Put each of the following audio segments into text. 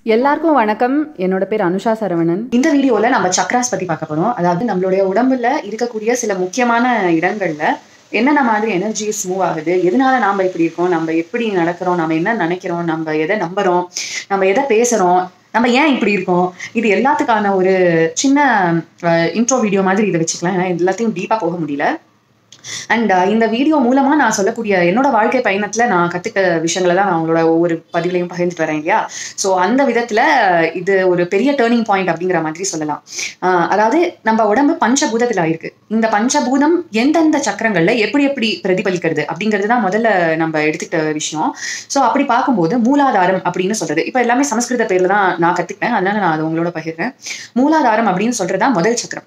எல்லாருக்கும் வணக்கம் என்னோட பேர் அனுஷா சரவணன் இந்த வீடியோல நம்ம சக்ராஸ் பத்தி பார்க்க போறோம் அதாவது நம்மளுடைய உடம்புல இருக்கக்கூடிய சில முக்கியமான இடங்கள்ல என்னென்ன மாதிரி எனர்ஜிஸ் மூவ் ஆகுது எதனால நாம இப்படி இருக்கோம் நம்ம எப்படி நடக்கிறோம் நம்ம என்ன நினைக்கிறோம் நம்ம எதை நம்புறோம் நம்ம எதை பேசுறோம் நம்ம ஏன் இப்படி இருக்கோம் இது எல்லாத்துக்கான ஒரு சின்ன இன்ட்ரோ வீடியோ மாதிரி இதை வச்சுக்கலாம் ஏன்னா எல்லாத்தையும் டீப்பா போக முடியல அண்ட் இந்த வீடியோ மூலமா நான் சொல்லக்கூடிய என்னோட வாழ்க்கை பயணத்துல நான் கத்துக்க விஷயங்களை தான் நான் உங்களோட ஒவ்வொரு பதிவுலையும் பகிர்ந்துட்டு வரேன் இல்லையா ஸோ அந்த விதத்துல இது ஒரு பெரிய டேர்னிங் பாயிண்ட் அப்படிங்கிற மாதிரி சொல்லலாம் ஆஹ் அதாவது நம்ம உடம்பு பஞ்சபூதத்துல இருக்கு இந்த பஞ்சபூதம் எந்தெந்த சக்கரங்கள்ல எப்படி எப்படி பிரதிபலிக்கிறது அப்படிங்கிறது தான் முதல்ல நம்ம எடுத்துக்கிட்ட விஷயம் ஸோ அப்படி பார்க்கும்போது மூலாதாரம் அப்படின்னு சொல்றது இப்போ எல்லாமே சமஸ்கிருத பேர்ல தான் நான் கத்துக்கிட்டேன் அதனால நான் அதை உங்களோட பகிர்றேன் மூலாதாரம் அப்படின்னு சொல்றதா முதல் சக்கரம்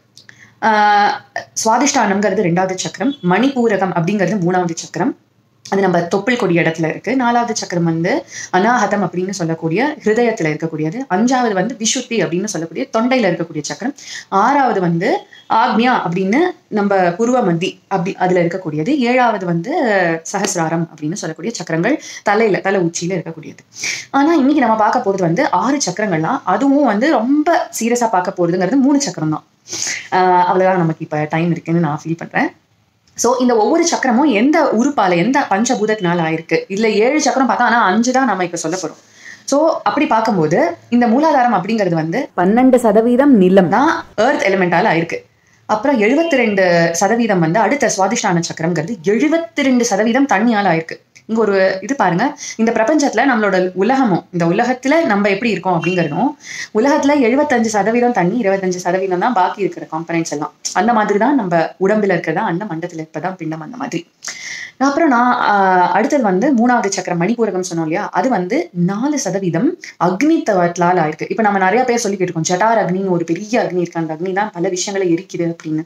ஆஹ் சுவாதிஷ்டானம்ங்கிறது ரெண்டாவது சக்கரம் மணிபூரகம் அப்படிங்கிறது மூணாவது சக்கரம் அது நம்ம தொப்புள் கொடி இடத்துல இருக்கு நாலாவது சக்கரம் வந்து அனாஹதம் அப்படின்னு சொல்லக்கூடிய ஹிருதயத்துல இருக்கக்கூடியது அஞ்சாவது வந்து விஷுத்தி அப்படின்னு சொல்லக்கூடிய தொண்டையில இருக்கக்கூடிய சக்கரம் ஆறாவது வந்து ஆக்ஞா அப்படின்னு நம்ம புருவ மத்தி அப்படி அதுல இருக்கக்கூடியது ஏழாவது வந்து சஹசிராரம் அப்படின்னு சொல்லக்கூடிய சக்கரங்கள் தலையில தலை உச்சியில இருக்கக்கூடியது ஆனா இன்னைக்கு நம்ம பார்க்க போறது வந்து ஆறு சக்கரங்கள்லாம் அதுவும் வந்து ரொம்ப சீரியஸா பார்க்க போறதுங்கிறது மூணு சக்கரம் தான் ஆஹ் அவ்வளவுதான் நமக்கு இப்ப டைம் இருக்குன்னு நான் ஃபீல் பண்றேன் ஸோ இந்த ஒவ்வொரு சக்கரமும் எந்த உறுப்பால எந்த பஞ்சபூதத்தினால ஆயிருக்கு இதுல ஏழு சக்கரம் பார்த்தா ஆனா அஞ்சு தான் நம்ம இப்ப சொல்ல போறோம் ஸோ அப்படி பார்க்கும்போது இந்த மூலாதாரம் அப்படிங்கிறது வந்து பன்னெண்டு சதவீதம் நிலம் தான் எர்த் எலிமெண்டால ஆயிருக்கு அப்புறம் எழுபத்தி ரெண்டு சதவீதம் வந்து அடுத்த சுவாதிஷ்டான சக்கரம்ங்கிறது எழுபத்தி ரெண்டு சதவீதம் தண்ணியால் ஆயிருக்கு இங்க ஒரு இது பாருங்க இந்த பிரபஞ்சத்துல நம்மளோட உலகமும் இந்த உலகத்துல நம்ம எப்படி இருக்கோம் அப்படிங்கிறதும் உலகத்துல எழுபத்தஞ்சு சதவீதம் தண்ணி இருபத்தஞ்சு சதவீதம் தான் பாக்கி இருக்கிற காம்பனன்ட்ஸ் எல்லாம் அந்த மாதிரி தான் நம்ம உடம்புல இருக்கிறதா அந்த மண்டத்துல இருப்பதான் பிண்டம் அந்த மாதிரி அப்புறம் நான் ஆஹ், அடுத்தது வந்து மூணாவது சக்கரம் மணிபூரகம் சொன்னோம் இல்லையா அது வந்து நாலு சதவீதம் அக்னி தவத்தால் ஆயிருக்கு இப்ப நம்ம நிறைய பேர் சொல்லிக்கிட்டு இருக்கோம் ஜட்டார் அக்னின்னு ஒரு பெரிய அக்னி இருக்கு அந்த அக்னி தான் பல விஷயங்களை எரிக்குது அப்படின்னு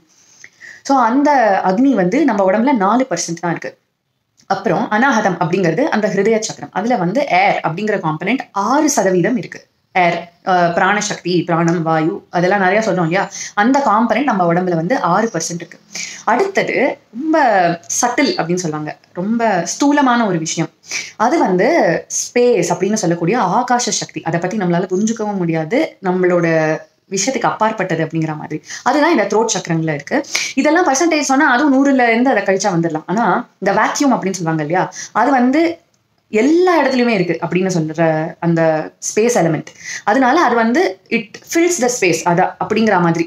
ஸோ அந்த அக்னி வந்து நம்ம உடம்புல நாலு பர்சன்ட் தான் இருக்கு அப்புறம் அனாஹதம் அப்படிங்கிறது அந்த ஹிருதய சக்கரம் அதுல வந்து ஏர் அப்படிங்கிற காம்பனென்ட் ஆறு சதவீதம் இருக்கு ஏர் பிராணசக்தி பிராணம் வாயு அதெல்லாம் நிறைய சொல்றோம் இல்லையா அந்த காம்பனென்ட் நம்ம உடம்புல வந்து ஆறு பர்சன்ட் இருக்கு அடுத்தது ரொம்ப சட்டில் அப்படின்னு சொல்லுவாங்க ரொம்ப ஸ்தூலமான ஒரு விஷயம் அது வந்து ஸ்பேஸ் அப்படின்னு சொல்லக்கூடிய ஆகாஷ சக்தி அதை பத்தி நம்மளால புரிஞ்சுக்கவும் முடியாது நம்மளோட விஷயத்துக்கு அப்பாற்பட்டது அப்படிங்கிற மாதிரி அதுதான் இந்த த்ரோட் சக்கரங்கள்ல இருக்கு இதெல்லாம் பர்சன்டேஜ் சொன்னா அதுவும் நூறுல இருந்து அதை கழிச்சா வந்துடலாம் ஆனா இந்த வேக்யூம் அப்படின்னு சொல்லுவாங்க இல்லையா அது வந்து எல்லா இடத்துலயுமே இருக்கு அப்படின்னு சொல்ற அந்த ஸ்பேஸ் எலிமெண்ட் அதனால அது வந்து இட் ஃபில்ஸ் த ஸ்பேஸ் அதான் அப்படிங்கிற மாதிரி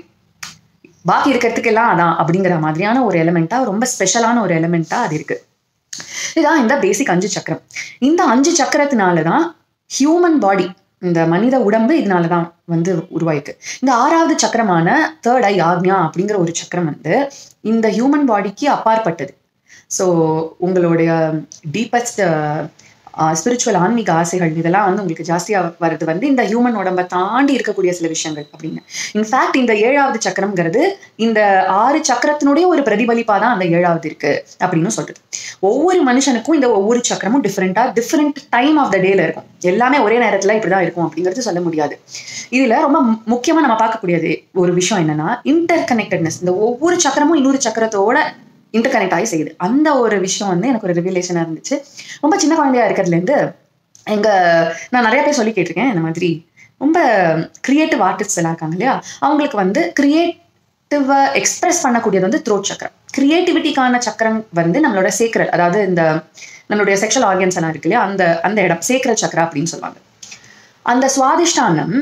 பாக்கி இருக்கிறதுக்கு எல்லாம் அதான் அப்படிங்கிற மாதிரியான ஒரு எலிமெண்டா ரொம்ப ஸ்பெஷலான ஒரு எலிமெண்டா அது இருக்கு இதான் இந்த பேசிக் அஞ்சு சக்கரம் இந்த அஞ்சு சக்கரத்தினால தான் ஹியூமன் பாடி இந்த மனித உடம்பு இதனால தான் வந்து உருவாயிருக்கு இந்த ஆறாவது சக்கரமான தேர்ட் ஐ ஆக்ஞா அப்படிங்கிற ஒரு சக்கரம் வந்து இந்த ஹியூமன் பாடிக்கு அப்பாற்பட்டது ஸோ உங்களுடைய டீப்பஸ்ட் ஸ்பிரிச்சுவல் ஆன்மீக ஆசைகள் இதெல்லாம் வந்து உங்களுக்கு ஜாஸ்தியாக வர்றது வந்து இந்த ஹியூமன் உடம்பை தாண்டி இருக்கக்கூடிய சில விஷயங்கள் அப்படின்னு இன்ஃபேக்ட் இந்த ஏழாவது சக்கரம்ங்கிறது இந்த ஆறு சக்கரத்தினுடைய ஒரு பிரதிபலிப்பாக தான் அந்த ஏழாவது இருக்கு அப்படின்னு சொல்றது ஒவ்வொரு மனுஷனுக்கும் இந்த ஒவ்வொரு சக்கரமும் டிஃப்ரெண்டா டிஃப்ரெண்ட் டைம் ஆஃப் த டேல இருக்கும் எல்லாமே ஒரே நேரத்துல இப்படிதான் இருக்கும் அப்படிங்கிறது சொல்ல முடியாது இதுல ரொம்ப மு- முக்கியமா நம்ம பார்க்கக்கூடியது ஒரு விஷயம் என்னன்னா இன்டர் கனெக்டட்னஸ் இந்த ஒவ்வொரு சக்கரமும் இன்னொரு சக்கரத்தோட இன்டர் கனெக்ட் ஆகி செய்யுது அந்த ஒரு விஷயம் வந்து எனக்கு ஒரு ரிவிலேஷனா இருந்துச்சு ரொம்ப சின்ன குழந்தையா இருக்கிறதுல இருந்து எங்க நான் நிறைய பேர் சொல்லி கேட்டிருக்கேன் இந்த மாதிரி ரொம்ப கிரியேட்டிவ் ஆர்டிஸ்ட் எல்லாம் இருக்காங்க இல்லையா அவங்களுக்கு வந்து கிரியேட்டிவா எக்ஸ்பிரஸ் பண்ணக்கூடியது வந்து த்ரோட் சக்கரம் கிரியேட்டிவிட்டிக்கான சக்கரம் வந்து நம்மளோட சேக்கரல் அதாவது இந்த நம்மளுடைய செக்ஷுவல் ஆர்கன்ஸ் எல்லாம் இருக்கு இல்லையா அந்த அந்த இடம் சேக்கரல் சக்கரா அப்படின்னு சொல்லுவாங்க அந்த சுவாதிஷ்டானம்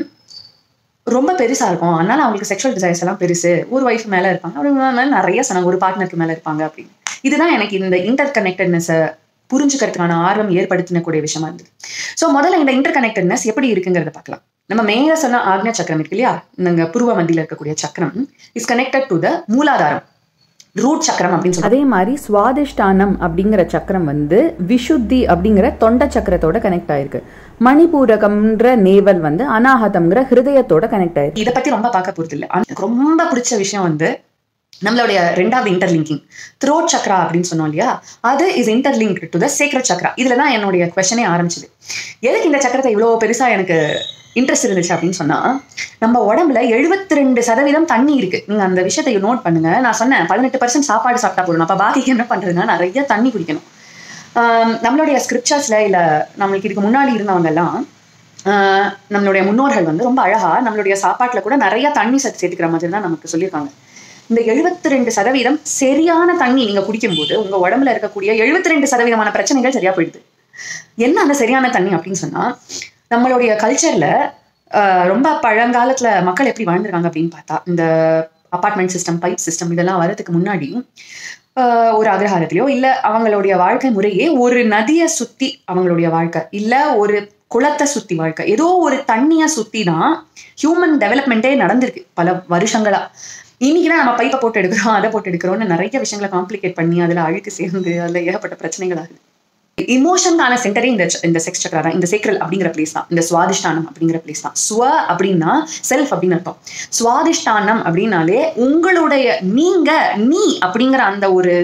ரொம்ப பெருசா இருக்கும் அதனால அவங்களுக்கு செக்ஷுவல் டிசைர்ஸ் எல்லாம் பெருசு ஒரு ஒய்ஃப் மேல இருப்பாங்க ஒரு மேல நிறைய சொன்னாங்க ஒரு பார்ட்னருக்கு மேல இருப்பாங்க அப்படின்னு இதுதான் எனக்கு இந்த இன்டர் கனெக்டட்னஸை புரிஞ்சுக்கிறதுக்கான ஆர்வம் ஏற்படுத்தினக்கூடிய விஷயமா இருந்தது ஸோ முதல்ல இந்த இன்டர் கனெக்டட்னஸ் எப்படி இருக்குங்கிறத பார்க்கலாம் நம்ம மேல சொன்ன ஆக்ஞா சக்கரம் இருக்கு இல்லையா இந்த புருவ மத்தியில இருக்கக்கூடிய சக்கரம் இஸ் கனெக்டட் டு த மூலாதாரம் ரூட் சக்கரம் அப்படின்னு சொல்லுவாங்க அதே மாதிரி சுவாதிஷ்டானம் அப்படிங்கிற சக்கரம் வந்து விஷுத்தி அப்படிங்கிற தொண்ட சக்கரத்தோட கனெக்ட் ஆயிருக்கு மணிபூரகம்ன்ற நேவல் வந்து அனாஹதம்ங்கிற ஹிருதயத்தோட கனெக்ட் ஆயிருக்கு இதை பத்தி ரொம்ப பார்க்க போறது இல்லை ஆனா எனக்கு ரொம்ப பிடிச்ச விஷயம் வந்து நம்மளுடைய ரெண்டாவது இன்டர்லிங்கிங் த்ரோட் சக்ரா அப்படின்னு சொன்னோம் இல்லையா அது is interlink to the sacred chakra இதுல தான் என்னுடைய கொஸ்டனே ஆரம்பிச்சது எதுக்கு இந்த சக்கரத்தை இவ்வளோ பெருசா எனக்கு இன்ட்ரெஸ்ட் இருந்துச்சு அப்படின்னு சொன்னா நம்ம உடம்புல எழுபத்தி ரெண்டு சதவீதம் தண்ணி இருக்கு நீங்க அந்த விஷயத்தை நோட் பண்ணுங்க நான் சொன்னேன் பதினெட்டு பர்சன்ட் சாப்பாடு சாப்பிட்டா போதும் அப்ப பாக்கி என்ன பண்றதுன்னா நிறைய தண்ணி குடிக்கணும் ஆம், நம்மளுடைய ஸ்கிரிப்சர்ஸ்ல இல்ல நம்மளுக்கு இதுக்கு முன்னாடி இருந்தவங்க எல்லாம் ஆஹ் நம்மளுடைய முன்னோர்கள் வந்து ரொம்ப அழகா நம்மளுடைய சாப்பாட்டுல கூட நிறைய தண்ணி சத்து சேர்த்துக்கிற மாதிரி தான் நமக்கு சொல்லியிருக்காங்க இந்த எழுபத்தி ரெண்டு சதவீதம் சரியான தண்ணி நீங்க குடிக்கும்போது உங்க உடம்புல இருக்கக்கூடிய எழுபத்தி ரெண்டு சதவீதமான பிரச்சனைகள் சரியா போயிடுது என்ன அந்த சரியான தண்ணி அப்படின்னு சொன்னா நம்மளுடைய கல்ச்சர்ல ரொம்ப பழங்காலத்துல மக்கள் எப்படி வாழ்ந்திருக்காங்க அப்படின்னு பார்த்தா இந்த அபார்ட்மெண்ட் சிஸ்டம் பைப் சிஸ்டம் இதெல்லாம் வரதுக்கு முன்னாடி ஆஹ் ஒரு அக்ரஹாரத்திலயோ இல்ல அவங்களுடைய வாழ்க்கை முறையே ஒரு நதியை சுத்தி அவங்களுடைய வாழ்க்கை இல்ல ஒரு குளத்தை சுத்தி வாழ்க்கை ஏதோ ஒரு தண்ணியை சுத்தி தான் ஹியூமன் டெவலப்மெண்ட்டே நடந்திருக்கு பல வருஷங்களா இன்னைக்கு தான் நம்ம பைப்பை போட்டு எடுக்கிறோம் அதை போட்டு எடுக்கிறோம்னு நிறைய விஷயங்களை காம்ப்ளிகேட் பண்ணி அதுல அழுக்கு சேர்ந்து அதுல ஏகப்பட்ட பிரச்சனைகள் ஆகுது இமோஷனுக்கான சென்டரே இந்த இந்த செக்ஸ் சக்கரா தான் இந்த சேக்ரல் அப்படிங்கிற பிளேஸ் தான் இந்த சுவாதிஷ்டானம் அப்படிங்கிற பிளேஸ் தான் ஸ்வ அப்படின்னா செல்ஃப் அப்படின்னு அர்த்தம் சுவாதிஷ்டானம் அப்படின்னாலே உங்களுடைய நீங்க நீ அப்படிங்கிற அந்த ஒரு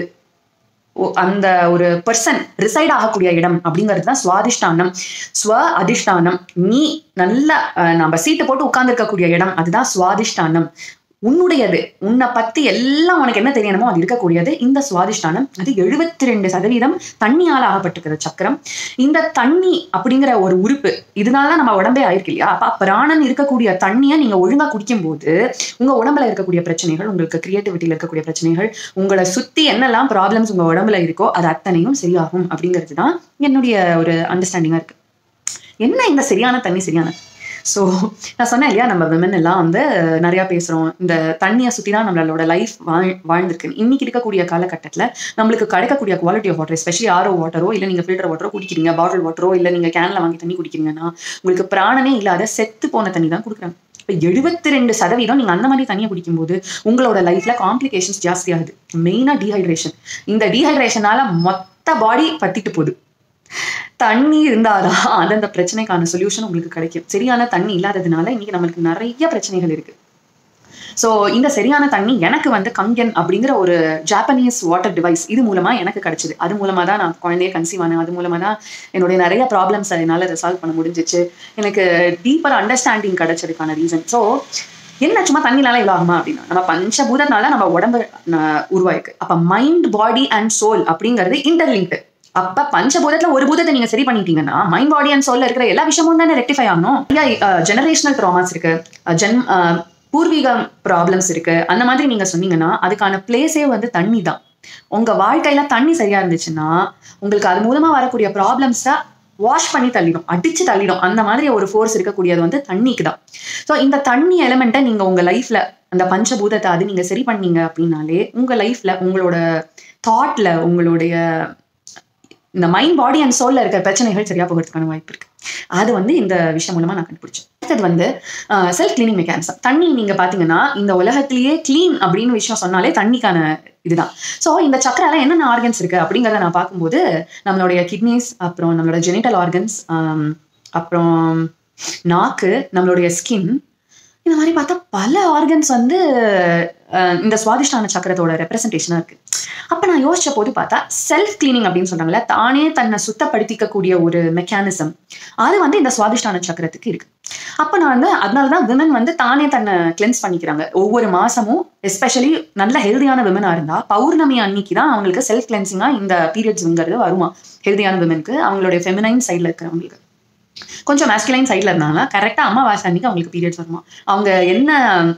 ஒ- அந்த ஒரு பர்சன் ரிசைட் ஆகக்கூடிய இடம் அப்படிங்கிறது தான் சுவாதிஷ்டானம் ஸ்வ அதிஷ்டானம் நீ நல்லா அஹ், நம்ம சீட்டு போட்டு உட்கார்ந்துருக்கக்கூடிய இடம் அதுதான் சுவாதிஷ்டானம் உன்னுடையது உன்னை பத்தி எல்லாம் உனக்கு என்ன தெரியணுமோ அது இருக்கக்கூடியது இந்த சுவாதிஷ்டானம் அது எழுபத்தி ரெண்டு சதவீதம் தண்ணியால் ஆகப்பட்டிருக்கிற சக்கரம் இந்த தண்ணி அப்படிங்கிற ஒரு உறுப்பு இதனால தான் நம்ம உடம்பே ஆயிருக்கு இல்லையா அப்ப பிராணன் இருக்கக்கூடிய தண்ணியை நீங்க ஒழுங்கா குடிக்கும்போது உங்க உடம்புல இருக்கக்கூடிய பிரச்சனைகள் உங்களுக்கு கிரியேட்டிவிட்டியில இருக்கக்கூடிய பிரச்சனைகள் உங்களை சுத்தி என்னெல்லாம் ப்ராப்ளம்ஸ் உங்க உடம்புல இருக்கோ அது அத்தனையும் சரியாகும் அப்படிங்கிறது தான் என்னுடைய ஒரு அண்டர்ஸ்டாண்டிங்கா இருக்கு என்ன இந்த சரியான தண்ணி சரியான ஸோ நான் சொன்னேன் இல்லையா நம்ம விமன் எல்லாம் வந்து நிறைய பேசுறோம் இந்த தண்ணியை சுற்றி தான் நம்மளோட லைஃப் வாழ் வாழ்ந்திருக்கு இன்னைக்கு இருக்கக்கூடிய காலகட்டத்தில் நம்மளுக்கு கிடைக்கக்கூடிய quality of water especially RO வாட்டரோ இல்லை நீங்கள் ஃபில்டர் வாட்டரோ குடிக்கிறீங்க பாட்டில் வாட்டரோ இல்லை நீங்கள் கேனில் வாங்கி தண்ணி குடிக்கிறீங்கன்னா உங்களுக்கு பிராணனே இல்லாத செத்து போன தண்ணி தான் கொடுக்குறாங்க இப்போ எழுபத்தி ரெண்டு சதவீதம் நீங்கள் அந்த மாதிரி தண்ணியை குடிக்கும்போது உங்களோட லைஃப்ல காம்ப்ளிகேஷன்ஸ் ஜாஸ்தி ஆகுது மெயினாக டீஹைட்ரேஷன் இந்த டீஹைட்ரேஷனால மொத்த பாடி பத்திட்டு போகுது தண்ணி இருந்தாதான் அந்தந்த பிரச்சனைக்கான சொல்யூஷன் உங்களுக்கு கிடைக்கும் சரியான தண்ணி இல்லாததுனால இன்னைக்கு நம்மளுக்கு நிறைய பிரச்சனைகள் இருக்கு ஸோ இந்த சரியான தண்ணி எனக்கு வந்து கங்கன் அப்படிங்கிற ஒரு ஜாப்பனீஸ் வாட்டர் டிவைஸ் இது மூலமா எனக்கு கிடைச்சது அது மூலமா தான் நான் குழந்தைய கன்சீவ் ஆனேன் அது மூலமா தான் என்னுடைய நிறைய ப்ராப்ளம்ஸ் என்னால் ரிசால்வ் பண்ண முடிஞ்சிச்சு எனக்கு டீப்பர் அண்டர்ஸ்டாண்டிங் கிடைச்சதுக்கான ரீசன் ஸோ என்ன சும்மா தண்ணினால இவ்வளோ ஆகுமா அப்படின்னா நம்ம பஞ்சபூதனால நம்ம உடம்பு அஹ், உருவாயிருக்கு அப்ப மைண்ட் பாடி அண்ட் சோல் அப்படிங்கிறது இன்டர்லிங்க்டு அப்ப பஞ்சபூதத்துல ஒரு பூதத்தை நீங்க சரி பண்ணிட்டீங்கன்னா மைண்ட் பாடி அண்ட் சோல்ல இருக்கிற எல்லா விஷயமும் தானே ரெக்டிஃபை ஆகணும் ஜெனரேஷனல் ட்ராமாஸ் இருக்கு அஹ், ஜென் அஹ், பூர்வீக ப்ராப்ளம்ஸ் இருக்கு அந்த மாதிரி நீங்க சொன்னீங்கன்னா அதுக்கான பிளேஸே வந்து தண்ணி தான் உங்க வாழ்க்கையில தண்ணி சரியா இருந்துச்சுன்னா உங்களுக்கு அது மூலமா வரக்கூடிய ப்ராப்ளம்ஸை வாஷ் பண்ணி தள்ளிடும் அடிச்சு தள்ளிடும் அந்த மாதிரி ஒரு ஃபோர்ஸ் இருக்கக்கூடியது வந்து தண்ணிக்கு தான் ஸோ இந்த தண்ணி எலமெண்ட்டை நீங்க உங்க லைஃப்ல அந்த பஞ்சபூதத்தை அது நீங்க சரி பண்ணீங்க அப்படின்னாலே உங்க லைஃப்ல உங்களோட தாட்ல உங்களுடைய இந்த மைண்ட் பாடி அண்ட் சோல்ல இருக்கிற பிரச்சனைகள் சரியா போகிறதுக்கான வாய்ப்பு இருக்கு அது வந்து இந்த விஷயம் மூலமா நான் கண்டுபிடிச்சேன் அடுத்தது வந்து செல்ஃப் கிளீனிங் மெக்கானிசம் தண்ணி நீங்க பாத்தீங்கன்னா இந்த உலகத்திலேயே க்ளீன் அப்படின்னு விஷயம் சொன்னாலே தண்ணிக்கான இதுதான் ஸோ இந்த சக்கரால என்னென்ன ஆர்கன்ஸ் இருக்கு அப்படிங்கிறத நான் பார்க்கும்போது நம்மளுடைய கிட்னிஸ் அப்புறம் நம்மளோட ஜெனிட்டல் ஆர்கன்ஸ் அப்புறம் நாக்கு நம்மளுடைய ஸ்கின் இந்த மாதிரி பார்த்தா பல ஆர்கன்ஸ் வந்து அஹ், இந்த சுவாதிஷ்டான சக்கரத்தோட ரெப்ரசன்டேஷனாக இருக்கு அப்போ நான் யோசிச்ச போது பார்த்தா செல்ஃப் கிளீனிங் அப்படின்னு சொல்றாங்கல்ல தானே தன்னை சுத்தப்படுத்திக்கக்கூடிய ஒரு மெக்கானிசம் அது வந்து இந்த சுவாதிஷ்டான சக்கரத்துக்கு இருக்கு அப்போ நான் வந்து அதனால தான் விமன் வந்து தானே தன்னை கிளென்ஸ் பண்ணிக்கிறாங்க ஒவ்வொரு மாசமும் எஸ்பெஷலி நல்ல ஹெல்தியான விமனாக இருந்தா பௌர்ணமி அன்னைக்கு தான் அவங்களுக்கு செல்ஃப் கிளென்சிங்காக இந்த பீரியட்ஸுங்கிறது வருமா ஹெல்தியான விமனுக்கு அவங்களுடைய ஃபெமினைன் சைடில் இருக்கிறவங்களுக்கு கொஞ்சம் மேஸ்குலைன் சைடில் இருந்தாங்க கரெக்டாக அம்மாவாசை அன்னைக்கு அவங்களுக்கு பீரியட்ஸ் வருமா அவங்க என்ன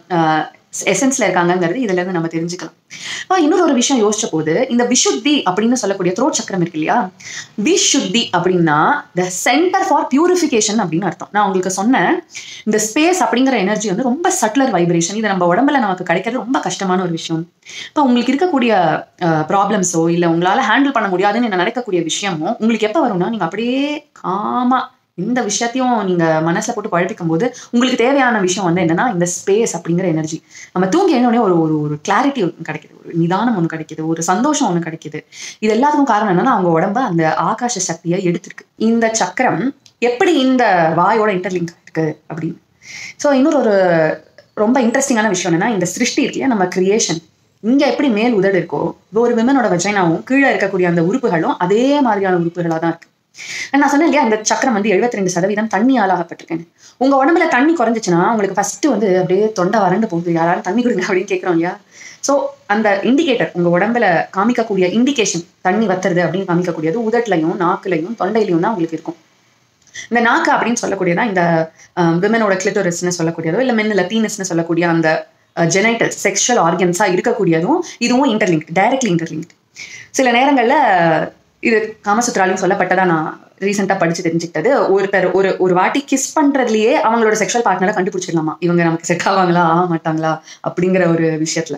எசன்ஸ்ல இருக்காங்கங்கிறது இதுல இருந்து நம்ம தெரிஞ்சுக்கலாம் அப்ப இன்னொரு ஒரு விஷயம் யோசிச்ச போது இந்த விஷுத்தி அப்படின்னு சொல்லக்கூடிய த்ரோட் சக்கரம் இருக்கு இல்லையா விஷுத்தி அப்படின்னா த சென்டர் ஃபார் பியூரிஃபிகேஷன் அப்படின்னு அர்த்தம் நான் உங்களுக்கு சொன்னேன் இந்த ஸ்பேஸ் அப்படிங்கிற எனர்ஜி வந்து ரொம்ப சட்லர் வைப்ரேஷன் இது நம்ம உடம்புல நமக்கு கிடைக்கிறது ரொம்ப கஷ்டமான ஒரு விஷயம் இப்போ உங்களுக்கு இருக்கக்கூடிய ப்ராப்ளம்ஸோ இல்லை உங்களால ஹேண்டில் பண்ண முடியாதுன்னு நடக்கக்கூடிய விஷயமோ உங்களுக்கு எப்போ வரும்னா நீங்க அப்படியே காமா இந்த விஷயத்தையும் நீங்க மனசுல போட்டு குழப்பிக்கும் போது உங்களுக்கு தேவையான விஷயம் வந்து என்னன்னா இந்த ஸ்பேஸ் அப்படிங்கிற எனர்ஜி நம்ம தூங்கி எழுந்தோடனே ஒரு ஒரு ஒரு கிளாரிட்டி கிடைக்குது ஒரு நிதானம் ஒன்று கிடைக்குது ஒரு சந்தோஷம் ஒன்று கிடைக்குது இது எல்லாத்துக்கும் காரணம் என்னன்னா அவங்க உடம்ப அந்த ஆகாஷ சக்தியை எடுத்திருக்கு இந்த சக்கரம் எப்படி இந்த வாயோட இன்டர்லிங்க் இருக்கு அப்படின்னு ஸோ இன்னொரு ஒரு ரொம்ப இன்ட்ரெஸ்டிங்கான விஷயம் என்னன்னா இந்த சிருஷ்டி இருக்கு இல்லையா நம்ம கிரியேஷன் இங்க எப்படி மேல் உதடு இருக்கோ ஒரு விமனோட வஜைனாவும் கீழே இருக்கக்கூடிய அந்த உறுப்புகளும் அதே மாதிரியான உறுப்புகளா தான் இருக்கு நான் சொன்னேன் இல்லையா இந்த சக்கரம் வந்து 72% ரெண்டு சதவீதம் தண்ணி ஆளாகப்பட்டிருக்கேன் உங்க உடம்புல தண்ணி குறைஞ்சிச்சுன்னா உங்களுக்கு ஃபர்ஸ்ட் வந்து அப்படியே தொண்டை வறண்டு போகுது யாராலும் தண்ணி கொடுங்க அப்படின்னு கேட்குறோம் இல்லையா ஸோ அந்த இண்டிகேட்டர் உங்க உடம்புல காமிக்கக்கூடிய இண்டிகேஷன் தண்ணி வத்துறது அப்படின்னு காமிக்கக்கூடியது உதட்டுலையும் நாக்குலையும் தொண்டையிலையும் தான் உங்களுக்கு இருக்கும் இந்த நாக்கு அப்படின்னு சொல்லக்கூடியதான் இந்த விமனோட கிளிட்டோரிஸ்னு சொல்லக்கூடியதோ இல்லை மென்னில் பீனஸ்னு சொல்லக்கூடிய அந்த ஜெனைட்டல் செக்ஷுவல் ஆர்கன்ஸா இருக்கக்கூடியதும் இதுவும் இன்டர்லிங்க் டைரக்ட்லி இன்டர்லிங்க் சில நேரங்கள்ல இது காமசூத்ராலையும் சொல்லப்பட்டதா நான் ரீசெண்டாக படிச்சு தெரிஞ்சுக்கிட்டது ஒருத்தர் ஒரு ஒரு வாட்டி கிஸ் பண்றதுலயே அவங்களோட செக்ஷுவல் பார்ட்னரை கண்டுபிடிச்சிடலாமா இவங்க நமக்கு செட் ஆவாங்களா ஆக மாட்டாங்களா அப்படிங்கிற ஒரு விஷயத்துல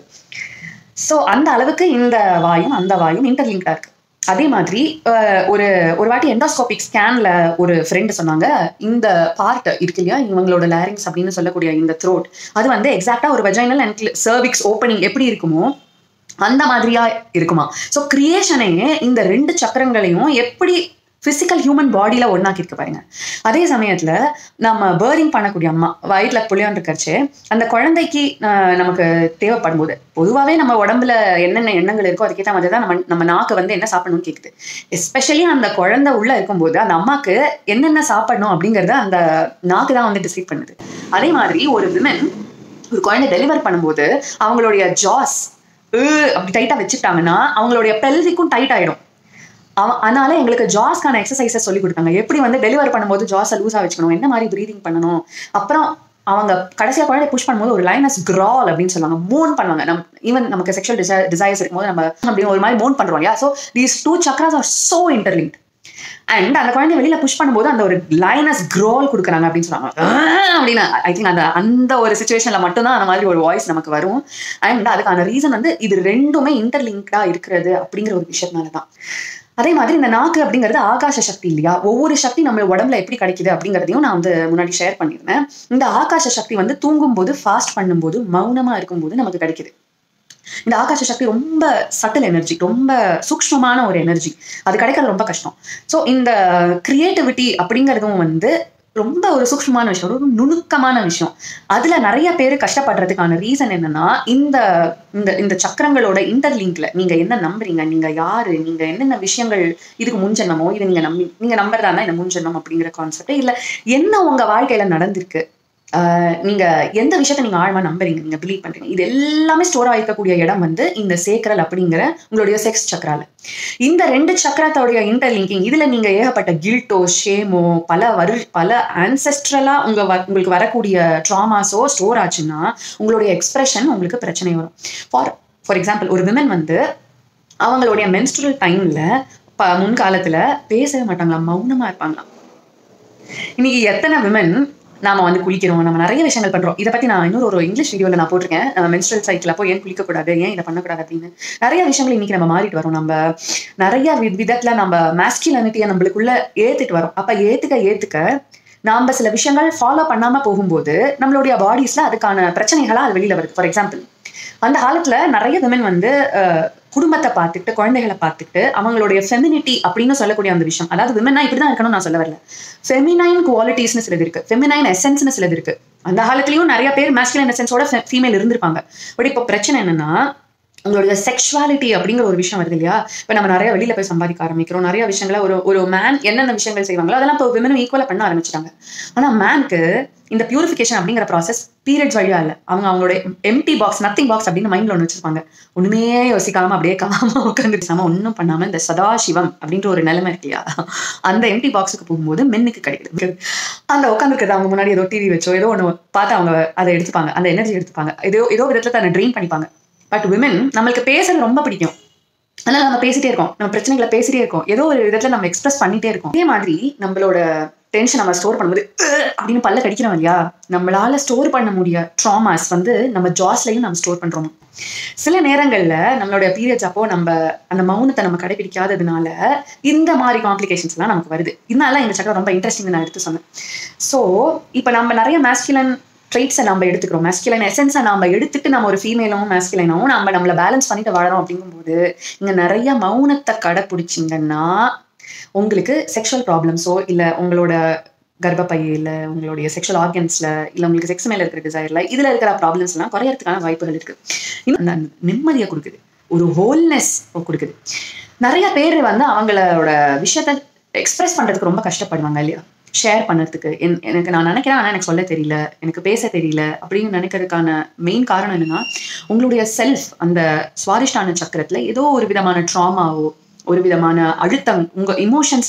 ஸோ அந்த அளவுக்கு இந்த வாயும் அந்த வாயும் இன்டர்லிங்க்டா இருக்கு அதே மாதிரி அஹ், ஒரு ஒரு வாட்டி எண்டோஸ்கோபிக் ஸ்கேன்ல ஒரு ஃப்ரெண்டு சொன்னாங்க இந்த பார்ட் இருக்கு இல்லையா இவங்களோட லேரிங்ஸ் அப்படின்னு சொல்லக்கூடிய இந்த த்ரோட் அது வந்து எக்ஸாக்டா ஒரு வெஜைனல் அண்ட் சர்விக்ஸ் ஓப்பனிங் எப்படி இருக்குமோ அந்த மாதிரியா இருக்குமா ஸோ கிரியேஷனே இந்த ரெண்டு சக்கரங்களையும் எப்படி பிசிக்கல் ஹியூமன் பாடியில ஒன்னாக்கி இருக்கு பாருங்க அதே சமயத்துல நம்ம பேர்திங் பண்ணக்கூடிய அம்மா வயிற்றுல புள்ளியான் இருக்கச்சு அந்த குழந்தைக்கு ஆஹ், நமக்கு தேவைப்படும் போது பொதுவாகவே நம்ம உடம்புல என்னென்ன எண்ணங்கள் இருக்கோ அதுக்கேற்ற மாதிரி தான் நம்ம நம்ம நாக்கு வந்து என்ன சாப்பிடணும்னு கேக்குது எஸ்பெஷலி அந்த குழந்தை உள்ள இருக்கும்போது அந்த அம்மாக்கு என்னென்ன சாப்பிடணும் அப்படிங்கறத அந்த நாக்கு தான் வந்து டிசைட் பண்ணுது அதே மாதிரி ஒரு விமன் ஒரு குழந்தை டெலிவர் பண்ணும்போது அவங்களுடைய ஜாஸ் அப்படி டைட்டா வச்சுட்டாங்கன்னா அவங்களுடைய பெல்விக்கும் டைட் ஆயிடும் அவ- அதனால எங்களுக்கு ஜாஸ்க்கான எக்ஸசைசஸ் சொல்லி கொடுத்தாங்க எப்படி வந்து டெலிவர் பண்ணும்போது ஜாஸை லூஸா வச்சுக்கணும் என்ன மாதிரி ப்ரீதிங் பண்ணணும் அப்புறம் அவங்க கடைசியா குழந்தை புஷ் பண்ணும்போது ஒரு லைனஸ் கிரால் அப்படின்னு சொல்லுவாங்க மூன் பண்ணுவாங்க நம் ஈவன் நமக்கு செக்ஷுவல் டிசை டிசைர்ஸ் இருக்கும்போது நம்ம அப்படி ஒரு மாதிரி மூன் பண்றோம் இல்லையா so these two chakras are so interlink and அந்த குழந்தை வெளியில புஷ் பண்ணும்போது அந்த ஒரு லைனஸ் க்ரோல் கொடுக்குறாங்க அப்படின்னு சொல்லுவாங்க "ஆஹ்" அப்படின்னு ஐ திங்க் அந்த அந்த ஒரு சுச்சுவேஷன்ல மட்டும்தான் அந்த மாதிரி ஒரு வாய்ஸ் நமக்கு வரும் அண்ட் அதுக்கான ரீசன் வந்து இது ரெண்டுமே இன்டர்லிங்க்டா இருக்கிறது அப்படிங்கிற ஒரு விஷயத்தினால தான் அதே மாதிரி இந்த நாக்கு அப்படிங்கிறது ஆகாச சக்தி இல்லையா ஒவ்வொரு சக்தி நம்ம உடம்புல எப்படி கிடைக்குது அப்படிங்கிறதையும் நான் வந்து முன்னாடி ஷேர் பண்ணியிருந்தேன் இந்த ஆகாச சக்தி வந்து தூங்கும்போது ஃபாஸ்ட் பண்ணும்போது மௌனமா இருக்கும்போது நமக்கு கிடைக்குது இந்த ஆகாச சக்தி ரொம்ப சட்டில் எனர்ஜி ரொம்ப சூக்ஷ்மமான ஒரு எனர்ஜி அது கிடைக்கிறது ரொம்ப கஷ்டம் ஸோ இந்த கிரியேட்டிவிட்டி அப்படிங்கிறதும் வந்து ரொம்ப ஒரு சூக்ஷ்மமான விஷயம் ஒரு நுணுக்கமான விஷயம் அதுல நிறைய பேர் கஷ்டப்படுறதுக்கான ரீசன் என்னன்னா இந்த இந்த இந்த சக்கரங்களோட இன்டர்லிங்க்ல நீங்க என்ன நம்புறீங்க நீங்க யாரு நீங்க என்னென்ன விஷயங்கள் இதுக்கு முன்ஜென்மமோ இது நீங்க நம்பி நீங்க நம்புறதா இருந்தா இந்த முன்ஜென்மம் அப்படிங்கிற கான்செப்ட் இல்ல என்ன உங்க வாழ்க்கையில நடந்திருக்கு ஆஹ் நீங்க எந்த விஷயத்த நீங்க ஆழமா நம்புறீங்க நீங்க பிலீவ் பண்றீங்க இது எல்லாமே ஸ்டோர் ஆகிக்கக்கூடிய இடம் வந்து இந்த சேக்கரல் அப்படிங்கிற உங்களுடைய செக்ஸ் சக்கரால இந்த ரெண்டு சக்கரத்தோடைய இன்டர்லிங்கிங் இதுல நீங்க ஏகப்பட்ட கில்ட்டோ ஷேமோ பல வரு பல ஆன்செஸ்ட்ரலா உங்க வ- உங்களுக்கு வரக்கூடிய ட்ராமாஸோ ஸ்டோர் ஆச்சுன்னா உங்களுடைய எக்ஸ்பிரஷன் உங்களுக்கு பிரச்சனை வரும் ஃபார் ஃபார் எக்ஸாம்பிள் ஒரு விமன் வந்து அவங்களுடைய மென்ஸ்ட்ரல் டைம்ல ப முன்காலத்துல பேசவே மாட்டாங்களா மௌனமா இருப்பாங்களாம் இன்னைக்கு எத்தனை விமன் நாம வந்து குளிக்கிறோம் நம்ம நிறைய விஷயங்கள் பண்றோம் இதை பத்தி நான் இன்னொரு ஒரு இங்கிலீஷ் வீடியோல நான் போட்டிருக்கேன் மென்ஸ்ட்ரல் சைக்கிள் அப்போ ஏன் குளிக்க கூடாது ஏன் இதை பண்ணக்கூடாது அப்படின்னு நிறைய விஷயங்கள் இன்னைக்கு நம்ம மாறிட்டு வரோம் நம்ம நிறைய வி- விதத்துல நம்ம மேஸ்கியூலானிட்டியை நம்மளுக்குள்ள ஏத்துட்டு வரோம் அப்ப ஏத்துக்க ஏத்துக்க நாம சில விஷயங்கள் ஃபாலோ பண்ணாம போகும்போது நம்மளுடைய பாடிஸ்ல அதுக்கான பிரச்சனைகளா அது வெளியில வருது ஃபார் எக்ஸாம்பிள் அந்த காலத்துல நிறைய விமன் வந்து அஹ், குடும்பத்தை பார்த்துட்டு குழந்தைகளை பார்த்துட்டு அவங்களுடைய ஃபெமினிட்டி அப்படின்னு சொல்லக்கூடிய அந்த விஷயம் அதாவது விமன்னா இப்படிதான் இருக்கணும்னு நான் சொல்ல வரல ஃபெமினைன் குவாலிட்டிஸ்னு சிலது இருக்கு ஃபெமினைன் எசன்ஸ்னு சிலது இருக்கு அந்த காலத்துலயும் நிறைய பேர் மேஸ்குலின் எசன்ஸோட ஃபீமேல் இருந்திருப்பாங்க பட் இப்போ பிரச்சனை என்னன்னா உங்களுடைய செக்ஷுவாலிட்டி அப்படிங்கிற ஒரு விஷயம் வருது இல்லையா இப்போ நம்ம நிறைய வெளியில போய் சம்பாதிக்க ஆரம்பிக்கிறோம் நிறைய விஷயங்களை ஒரு ஒரு மேன் என்னென்ன விஷயங்கள் செய்வாங்களோ அதெல்லாம் இப்போ விமனும் ஈக்குவலாக பண்ண ஆரம்பிச்சிட்டாங்க ஆனா மேனுக்கு இந்த பியூரிஃபிகேஷன் அப்படிங்கிற ப்ராசஸ் பீரியட்ஸ் வழியா இல்லை அவங்க அவங்களோட எம்டி பாக்ஸ் நத்திங் பாக்ஸ் அப்படின்னு மைண்ட்ல ஒன்று வச்சிருப்பாங்க ஒண்ணுமே யோசிக்காம அப்படியே காம உட்காந்துருக்காம ஒன்றும் பண்ணாம இந்த சதாசிவம் அப்படின்ற ஒரு நிலைமை இருக்கு இல்லையா அந்த எம்டி பாக்ஸுக்கு போகும்போது மென்னுக்கு கிடைக்குது அந்த உட்காந்துருக்கிறது அவங்க முன்னாடி ஏதோ டிவி வச்சோ ஏதோ ஒன்று பார்த்து அவங்க அதை எடுத்துப்பாங்க அந்த எனர்ஜி எடுத்துப்பாங்க ஏதோ ஏதோ விதத்துல தன்னை ட்ரெயின் பண்ணிப்பாங்க பட் விமன் நம்மளுக்கு பேசுறது ரொம்ப பிடிக்கும் அதனால நம்ம பேசிட்டே இருக்கோம் நம்ம பிரச்சனைகளை பேசிட்டே இருக்கோம் ஏதோ ஒரு விதத்துல நம்ம எக்ஸ்பிரஸ் பண்ணிட்டே இருக்கோம் அதே மாதிரி நம்மளோட டென்ஷன் நம்ம ஸ்டோர் பண்ணும்போது "அஹ்" அப்படின்னு பல்ல கடிக்கிறோம் இல்லையா நம்மளால ஸ்டோர் பண்ண முடிய ட்ராமாஸ் வந்து நம்ம ஜாஸ்லையும் நம்ம ஸ்டோர் பண்றோம் சில நேரங்கள்ல நம்மளுடைய பீரியட்ஸ் அப்போ நம்ம அந்த மௌனத்தை நம்ம கடைபிடிக்காததுனால இந்த மாதிரி காம்ப்ளிகேஷன்ஸ் எல்லாம் நமக்கு வருது இதனால இந்த சக்கரம் ரொம்ப இன்ட்ரெஸ்டிங் நான் எடுத்து சொன்னேன் ஸோ இப்போ நம்ம நிறைய மேஸ்குலன் ட்ரைட்ஸை நம்ம எடுத்துக்கிறோம் மேஸ்குலைன் எசன்ஸை நம்ம எடுத்துட்டு நம்ம ஒரு ஃபீமேலும் மேஸ்குலைனாவும் நம்ம நம்மளை பேலன்ஸ் பண்ணிட்டு வாழறோம் அப்படிங்கும்போது இங்க நிறைய மௌனத்தை கடைப்பிடிச்சிங்கன்னா உங்களுக்கு செக்ஷுவல் ப்ராப்ளம்ஸோ இல்லை உங்களோட கர்ப்பப்பை இல்லை உங்களுடைய செக்ஷுவல் ஆர்கன்ஸ்ல இல்லை உங்களுக்கு செக்ஸ் மேல இருக்கிற டிசைர்ல இதுல இருக்கிற ப்ராப்ளம்ஸ் எல்லாம் குறையறதுக்கான வாய்ப்புகள் இருக்கு இன்னும் அந்த நிம்மதியை கொடுக்குது ஒரு ஹோல்னஸ் கொடுக்குது நிறைய பேர் வந்து அவங்களோட விஷயத்த எக்ஸ்பிரஸ் பண்றதுக்கு ரொம்ப கஷ்டப்படுவாங்க இல்லையா ஷேர் பண்ணுறதுக்கு என் எனக்கு நான் நினைக்கிறேன் ஆனால் எனக்கு சொல்ல தெரியல எனக்கு பேச தெரியல அப்படின்னு நினைக்கிறதுக்கான மெயின் காரணம் என்னன்னா உங்களுடைய செல்ஃப் அந்த சுவாதிஷ்டான சக்கரத்துல ஏதோ ஒரு விதமான ட்ராமாவோ ஒரு விதமான அழுத்தம் உங்க இமோஷன்ஸ்ல